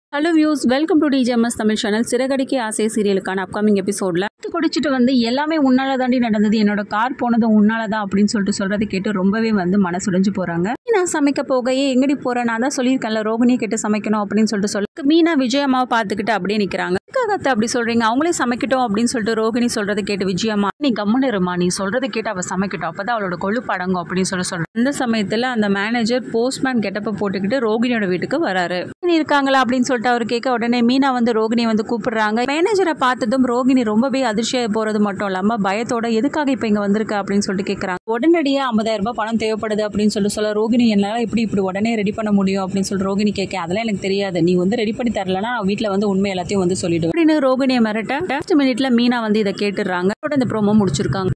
hello views welcome to DGMS Tamil channel சிறகடிக்கு ஆசை சீரியலுக்கான அப்கமிங் எபிசோடில் குடிச்சிட்டு வந்து எல்லாமே உன்னால தாண்டி நடந்தது என்னோட கார் போனதும் உன்னால தான் அப்படின்னு சொல்லிட்டு சொல்றதை கேட்டு ரொம்பவே வந்து மனசுடைஞ்சு போறாங்க நான் சமைக்க போகையே எங்கடி போறேன் நான் தான் சொல்லியிருக்கேன்ல ரோகிணி கேட்டு சமைக்கணும் அப்படின்னு சொல்லிட்டு சொல்ல மீனா விஜயம்மாவை பார்த்துக்கிட்டு அப்படியே நிற்கிறாங்க எதுக்காகத்த அப்படி சொல்றீங்க அவங்களே சமைக்கட்டும் அப்படின்னு சொல்லிட்டு ரோகிணி சொல்றதை கேட்டு விஜயம்மா நீ கம்முன்னு இருமா நீ சொல்றதை கேட்டு அவ சமைக்கட்டும் அப்பதான் அவளோட கொழுப்பு அடங்கும் அப்படின்னு சொல்லி சொல்றேன் அந்த சமயத்துல அந்த மேனேஜர் போஸ்ட்மேன் கெட்டப்ப போட்டுக்கிட்டு ரோகிணியோட வீட்டுக்கு வராரு ரோகிணி இருக்காங்களா அப்படின்னு சொல்லிட்டு அவர் கேட்க உடனே மீனா வந்து ரோகிணி வந்து கூப்பிடுறாங்க மேனேஜரை பார்த்ததும் ரோகிணி ரொம்பவே அதிர்ச்சியாக போறது மட்டும் இல்லாம பயத்தோட எதுக்காக இப்போ இங்க வந்திருக்க அப்படின்னு சொல்லிட்டு கேட்கறாங்க உடனடியாக ஐம்பதாயிரம் ரூபாய் பணம் தேவைப்படுது அப்படின்னு சொல்லி சொல்ல ரோகிணி என்னால் எப்படி இப்படி உடனே ரெடி பண்ண முடியும் அப்படின்னு சொல்லி ரோகிணி கேட்க அதெல்லாம் எனக்கு தெரியாது நீ வந்து ரெடி பண்ணி தரலனா வீட்டில் வந்து உண்மை எல்லாத்தையும் வந்து சொல்லிடு அப்படின்னு ரோகிணியை மிரட்ட ஃபர்ஸ்ட் மினிட்ல மீனா வந்து இதை கேட்டுடுறாங்க அதோட இந்த ப்ரோமோ முடிச்சிருக்காங்க